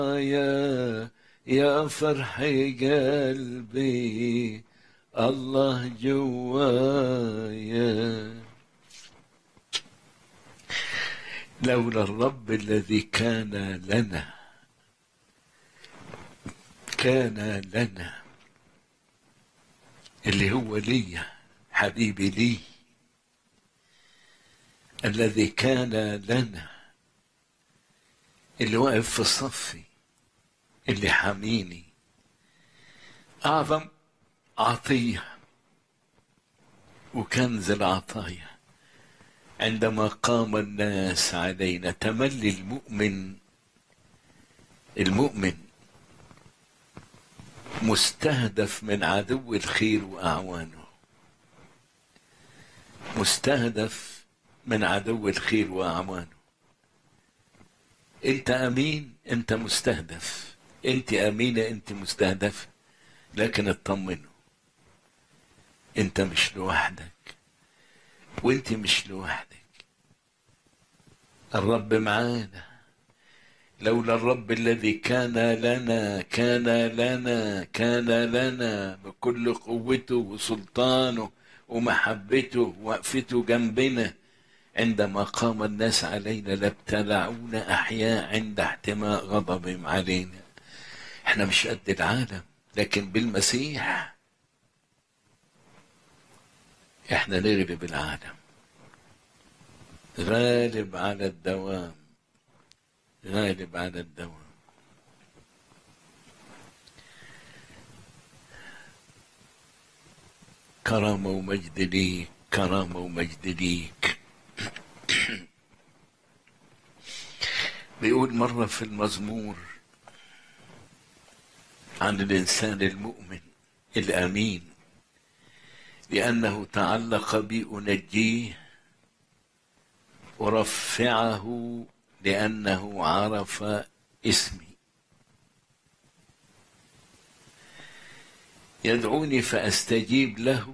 يا يا فرح قلبي الله جوايا لولا الرب الذي كان لنا كان لنا اللي هو لي حبيبي لي الذي كان لنا اللي واقف في صفي اللي حاميني أعظم عطية وكنز العطايا عندما قام الناس علينا تملي المؤمن المؤمن مستهدف من عدو الخير وأعوانه مستهدف من عدو الخير وأعوانه انت امين انت مستهدف انت امينه انت مستهدفه لكن اطمنوا انت مش لوحدك وانت مش لوحدك الرب معانا لولا الرب الذي كان لنا كان لنا كان لنا بكل قوته وسلطانه ومحبته وقفته جنبنا عندما قام الناس علينا لابتلعونا احياء عند احتماء غضبهم علينا احنا مش قد العالم لكن بالمسيح احنا نغلب العالم غالب على الدوام غالب على الدوام كرامة ومجد ليك كرامة ومجد ليك بيقول مرة في المزمور عن الإنسان المؤمن الأمين لأنه تعلق بي أنجيه أرفعه لأنه عرف اسمي يدعوني فأستجيب له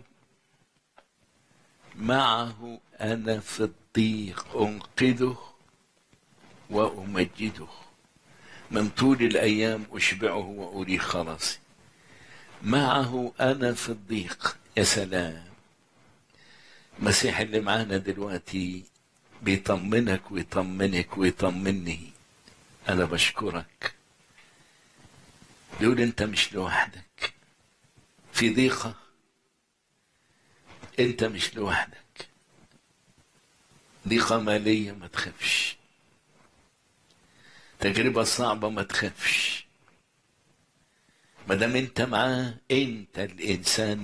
معه أنا في الضيق أنقذه وأمجده من طول الأيام أشبعه وأري خلاصي معه أنا في الضيق يا سلام المسيح اللي معانا دلوقتي بيطمنك ويطمنك ويطمني أنا بشكرك بيقول أنت مش لوحدك في ضيقة أنت مش لوحدك ضيقة مالية ما تخافش تجربة صعبة ما تخافش ما دام انت معاه انت الانسان